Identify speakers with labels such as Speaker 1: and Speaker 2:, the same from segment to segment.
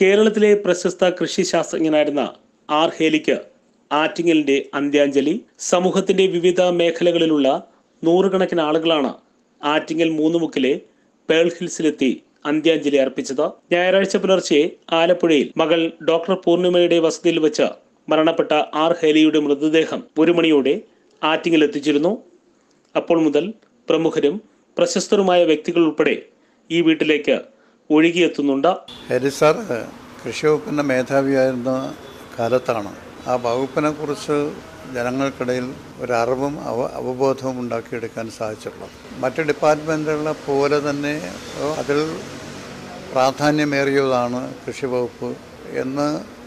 Speaker 1: കേരളത്തിലെ പ്രശസ്ത കൃഷി ശാസ്ത്രജ്ഞനായിരുന്ന ആർ ഹേലിക്ക് ആറ്റിങ്ങലിന്റെ അന്ത്യാഞ്ജലി സമൂഹത്തിന്റെ വിവിധ മേഖലകളിലുള്ള നൂറുകണക്കിന് ആളുകളാണ് ആറ്റിങ്ങൽ മൂന്നുമുക്കിലെ പേൾ ഹിൽസിലെത്തി അന്ത്യാഞ്ജലി അർപ്പിച്ചത് ഞായറാഴ്ച പുലർച്ചെ ആലപ്പുഴയിൽ മകൾ ഡോക്ടർ പൂർണിമയുടെ വസതിയിൽ വെച്ച് മരണപ്പെട്ട ആർ ഹേലിയുടെ മൃതദേഹം ഒരു മണിയോടെ ആറ്റിങ്ങൽ എത്തിച്ചിരുന്നു അപ്പോൾ മുതൽ പ്രമുഖരും പ്രശസ്തരുമായ വ്യക്തികൾ ഉൾപ്പെടെ ഈ വീട്ടിലേക്ക് ഒഴുകിയെത്തുന്നുണ്ട്
Speaker 2: ഹരി സാർ കൃഷി വകുപ്പിൻ്റെ മേധാവിയായിരുന്ന കാലത്താണ് ആ വകുപ്പിനെ കുറിച്ച് ജനങ്ങൾക്കിടയിൽ ഒരു അറിവും അവ അവബോധവും ഉണ്ടാക്കിയെടുക്കാൻ സാധിച്ചിട്ടുള്ളത് മറ്റ് ഡിപ്പാർട്ട്മെൻറ്റുകളെ പോലെ തന്നെ അതിൽ പ്രാധാന്യമേറിയതാണ് കൃഷി വകുപ്പ് എന്ന്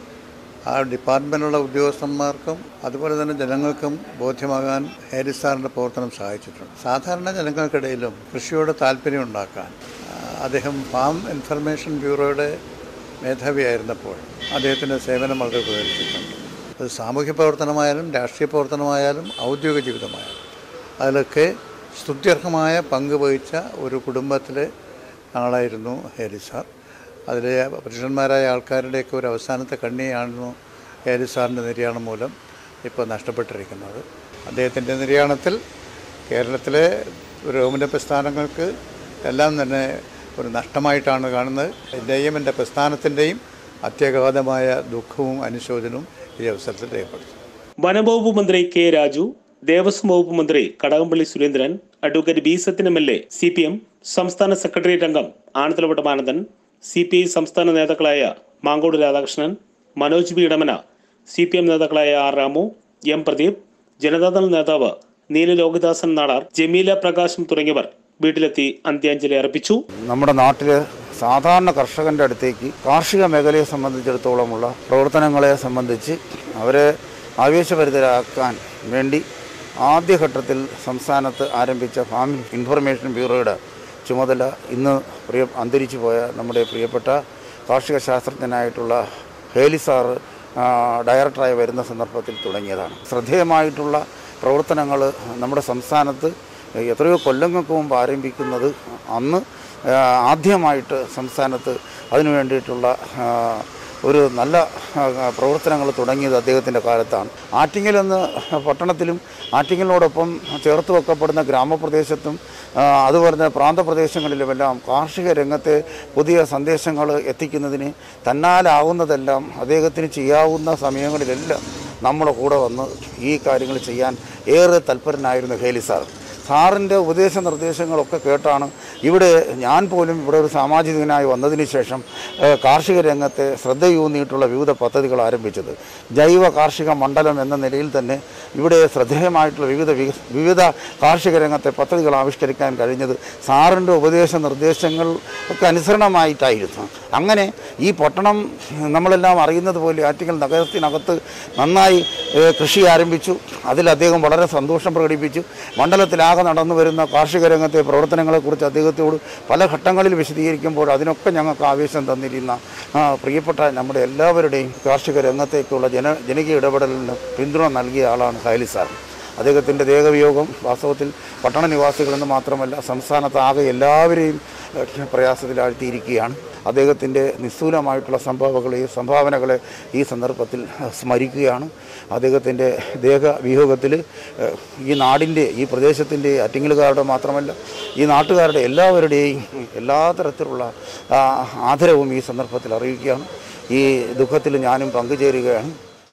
Speaker 2: ആ ഡിപ്പാർട്ട്മെൻറ്റിലുള്ള ഉദ്യോഗസ്ഥന്മാർക്കും അതുപോലെ തന്നെ ജനങ്ങൾക്കും ബോധ്യമാകാൻ ഹാരിസ് സാറിൻ്റെ പ്രവർത്തനം സഹായിച്ചിട്ടുണ്ട് സാധാരണ ജനങ്ങൾക്കിടയിലും കൃഷിയോട് താല്പര്യം ഉണ്ടാക്കാൻ ആ, അദ്ദേഹം ഫാം ഇൻഫർമേഷൻ ബ്യൂറോയുടെ മേധാവിയായിരുന്നപ്പോൾ അദ്ദേഹത്തിൻ്റെ സേവനം വളരെ ഉപകരിച്ചിട്ടുണ്ട് അത് സാമൂഹ്യ പ്രവർത്തനമായാലും രാഷ്ട്രീയ പ്രവർത്തനമായാലും ഔദ്യോഗിക ജീവിതമായാലും അതിലൊക്കെ സ്തുത്യർഹമായ പങ്ക് വഹിച്ച ഒരു കുടുംബത്തിലെ ആളായിരുന്നു ഹേരി സാർ അതിലെ പുരുഷന്മാരായ ആൾക്കാരുടെയൊക്കെ ഒരു അവസാനത്തെ കണ്ണിയായിരുന്നു ഹേരി സാറിൻ്റെ നിര്യാണം മൂലം ഇപ്പോൾ നഷ്ടപ്പെട്ടിരിക്കുന്നത് അദ്ദേഹത്തിൻ്റെ നിര്യാണത്തിൽ കേരളത്തിലെ പുരോഗമന പ്രസ്ഥാനങ്ങൾക്ക് എല്ലാം തന്നെ ഒരു നഷ്ടമായിട്ടാണ് കാണുന്നത് എൻ്റെയും എൻ്റെ പ്രസ്ഥാനത്തിൻ്റെയും അത്യഗാധമായ ദുഃഖവും അനുശോചനവും ഈ അവസരത്തിൽ രേഖപ്പെടുത്തുന്നു
Speaker 1: വനംവകുപ്പ് മന്ത്രി കെ രാജു ദേവസ്വം വകുപ്പ് മന്ത്രി Kadakampally Surendran advocate B Sathyan M L A C P M സംസ്ഥാന സെക്രട്ടേറിയറ്റ് അംഗം Anathalavattom Anandan C P I സംസ്ഥാന നേതാക്കളായ Mancode Radhakrishnan Manoj B Idamana C P M നേതാക്കളായ ആർ രാമു എം പ്രദീപ് ജനതാദൾ നേതാവ് നീല ലോകിദാസൻ നാടാർ ജമീല പ്രകാശം തുടങ്ങിയവർ വീട്ടിലെത്തി അന്ത്യാഞ്ജലി അർപ്പിച്ചു
Speaker 3: നമ്മുടെ നാട്ടിൽ സാധാരണ കർഷകൻ്റെ അടുത്തേക്ക് കാർഷിക മേഖലയെ സംബന്ധിച്ചിടത്തോളമുള്ള പ്രവർത്തനങ്ങളെ സംബന്ധിച്ച് അവരെ ആവേശഭരിതരാക്കാൻ വേണ്ടി ആദ്യഘട്ടത്തിൽ സംസ്ഥാനത്ത് ആരംഭിച്ച ഫാം ഇൻഫർമേഷൻ ബ്യൂറോയുടെ ചുമതല ഇന്ന് പ്രിയ അന്തരിച്ചു പോയ നമ്മുടെ പ്രിയപ്പെട്ട കാർഷിക ശാസ്ത്രജ്ഞനായിട്ടുള്ള ഹേലി സാറ് ആ, ഡയറക്ടറായി വരുന്ന സന്ദർഭത്തിൽ തുടങ്ങിയതാണ് ശ്രദ്ധേയമായിട്ടുള്ള പ്രവർത്തനങ്ങൾ നമ്മുടെ സംസ്ഥാനത്ത് എത്രയോ കൊല്ലങ്ങൾക്ക് മുമ്പ് ആരംഭിക്കുന്നത് അന്ന് ആ, ആദ്യമായിട്ട് സംസ്ഥാനത്ത് അതിനു വേണ്ടിയിട്ടുള്ള ആ, ഒരു നല്ല പ്രവർത്തനങ്ങൾ തുടങ്ങിയത് അദ്ദേഹത്തിൻ്റെ കാലത്താണ് ആറ്റിങ്ങൽ എന്ന പട്ടണത്തിലും ആറ്റിങ്ങലിനോടൊപ്പം ചേർത്ത് വെക്കപ്പെടുന്ന ഗ്രാമപ്രദേശത്തും ആ, അതുപോലെ തന്നെ പ്രാന്തപ്രദേശങ്ങളിലുമെല്ലാം കാർഷിക രംഗത്തെ പുതിയ സന്ദേശങ്ങൾ എത്തിക്കുന്നതിന് തന്നാലാവുന്നതെല്ലാം അദ്ദേഹത്തിന് ചെയ്യാവുന്ന സമയങ്ങളിലെല്ലാം നമ്മുടെ കൂടെ വന്ന് ഈ കാര്യങ്ങൾ ചെയ്യാൻ ഏറെ തൽപരനായിരുന്നു ഹേലി സാർ സാറിൻ്റെ ഉപദേശ നിർദ്ദേശങ്ങളൊക്കെ കേട്ടാണ് ഇവിടെ ഞാൻ പോലും ഇവിടെ ഒരു സാമാജികനായി വന്നതിന് ശേഷം ഏഹ്, കാർഷിക രംഗത്തെ ശ്രദ്ധയൂന്നിയിട്ടുള്ള വിവിധ പദ്ധതികൾ ആരംഭിച്ചത് ജൈവ കാർഷിക മണ്ഡലം എന്ന നിലയിൽ തന്നെ ഇവിടെ ശ്രദ്ധേയമായിട്ടുള്ള വിവിധ വിക- വിവിധ കാർഷിക രംഗത്തെ പദ്ധതികൾ ആവിഷ്കരിക്കാൻ കഴിഞ്ഞത് സാറിൻ്റെ ഉപദേശ നിർദ്ദേശങ്ങൾ ഒക്കെ അനുസരണമായിട്ടായിരുന്നു അങ്ങനെ ഈ പട്ടണം നമ്മളെല്ലാം അറിയുന്നത് പോലെ ആറ്റിങ്ങൽ നഗരത്തിനകത്ത് നന്നായി ഏഹ്, കൃഷി ആരംഭിച്ചു അതിൽ അദ്ദേഹം വളരെ സന്തോഷം പ്രകടിപ്പിച്ചു മണ്ഡലത്തിലാകെ നടന്നു വരുന്ന കാർഷിക രംഗത്തെ പ്രവർത്തനങ്ങളെക്കുറിച്ച് അദ്ദേഹത്തോട് പല ഘട്ടങ്ങളിൽ വിശദീകരിക്കുമ്പോൾ അതിനൊക്കെ ഞങ്ങൾക്ക് ആവേശം തന്നിരുന്ന ആ, പ്രിയപ്പെട്ട നമ്മുടെ എല്ലാവരുടെയും കാർഷിക രംഗത്തേക്കുള്ള ജന ജനകീയ ഇടപെടലിന് പിന്തുണ നൽകിയ ആളാണ് ഹൈലി സാർ അദ്ദേഹത്തിൻ്റെ ദേഹവിയോഗം വാസ്തവത്തിൽ പട്ടണ നിവാസികളെന്ന് മാത്രമല്ല സംസ്ഥാനത്താകെ എല്ലാവരെയും ഏഹ്, പ്രയാസത്തിലാഴ്ത്തിയിരിക്കുകയാണ് അദ്ദേഹത്തിൻ്റെ നിസ്തൂലമായിട്ടുള്ള സംഭാവങ്ങളെ സംഭാവനകളെ ഈ സന്ദർഭത്തിൽ ഏഹ്, സ്മരിക്കുകയാണ് അദ്ദേഹത്തിൻ്റെ ദേഹവിയോഗത്തിൽ ഏഹ്, ഈ നാടിൻ്റെ ഈ പ്രദേശത്തിൻ്റെ അറ്റിങ്ങലുകാരുടെ മാത്രമല്ല ഈ നാട്ടുകാരുടെ എല്ലാവരുടെയും എല്ലാ തരത്തിലുള്ള ആ, ആദരവും ഈ സന്ദർഭത്തിൽ അറിയിക്കുകയാണ് ഈ ദുഃഖത്തിൽ ഞാനും പങ്കുചേരുകയാണ്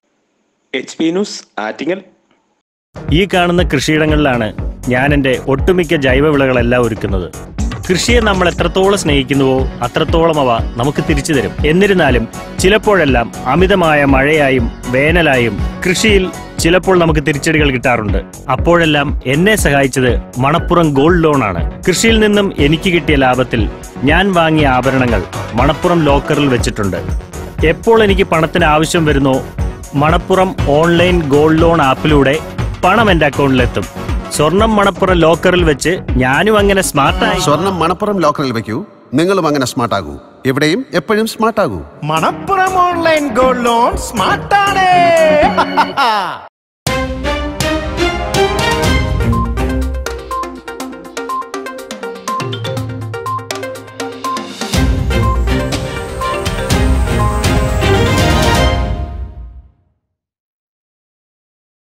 Speaker 1: എച്ച് പി ന്യൂസ് ആറ്റിങ്ങൽ
Speaker 4: ഈ കാണുന്ന കൃഷിയിടങ്ങളിലാണ് ഞാൻ എൻ്റെ ഒട്ടുമിക്ക ജൈവവിളകളെല്ലാം ഒരുക്കുന്നത് കൃഷിയെ നമ്മൾ എത്രത്തോളം സ്നേഹിക്കുന്നുവോ അത്രത്തോളം അവ നമുക്ക് തിരിച്ചു തരും എന്നിരുന്നാലും ചിലപ്പോഴെല്ലാം അമിതമായ മഴയായും വേനലായും കൃഷിയിൽ ചിലപ്പോൾ നമുക്ക് തിരിച്ചടികൾ കിട്ടാറുണ്ട് അപ്പോഴെല്ലാം എന്നെ സഹായിച്ചത് മണപ്പുറം ഗോൾഡ് ലോൺ ആണ് കൃഷിയിൽ നിന്നും എനിക്ക് കിട്ടിയ ലാഭത്തിൽ ഞാൻ വാങ്ങിയ ആഭരണങ്ങൾ മണപ്പുറം ലോക്കറിൽ വെച്ചിട്ടുണ്ട് എപ്പോൾ എനിക്ക് പണത്തിന് ആവശ്യം വരുന്നോ മണപ്പുറം ഓൺലൈൻ ഗോൾഡ് ലോൺ ആപ്പിലൂടെ പണം എന്റെ അക്കൗണ്ടിലെത്തും സ്വർണം മണപ്പുറം ലോക്കറിൽ വെച്ച് ഞാനും അങ്ങനെ സ്മാർട്ടായി
Speaker 5: സ്വർണം മണപ്പുറം ലോക്കറിൽ വെക്കൂ നിങ്ങളും അങ്ങനെ സ്മാർട്ട് ആകൂ എവിടെയും എപ്പോഴും സ്മാർട്ട് ആകൂ
Speaker 6: മണപ്പുറം ഓൺലൈൻ ഗോൾഡ് ലോൺ സ്മാർട്ടാണ്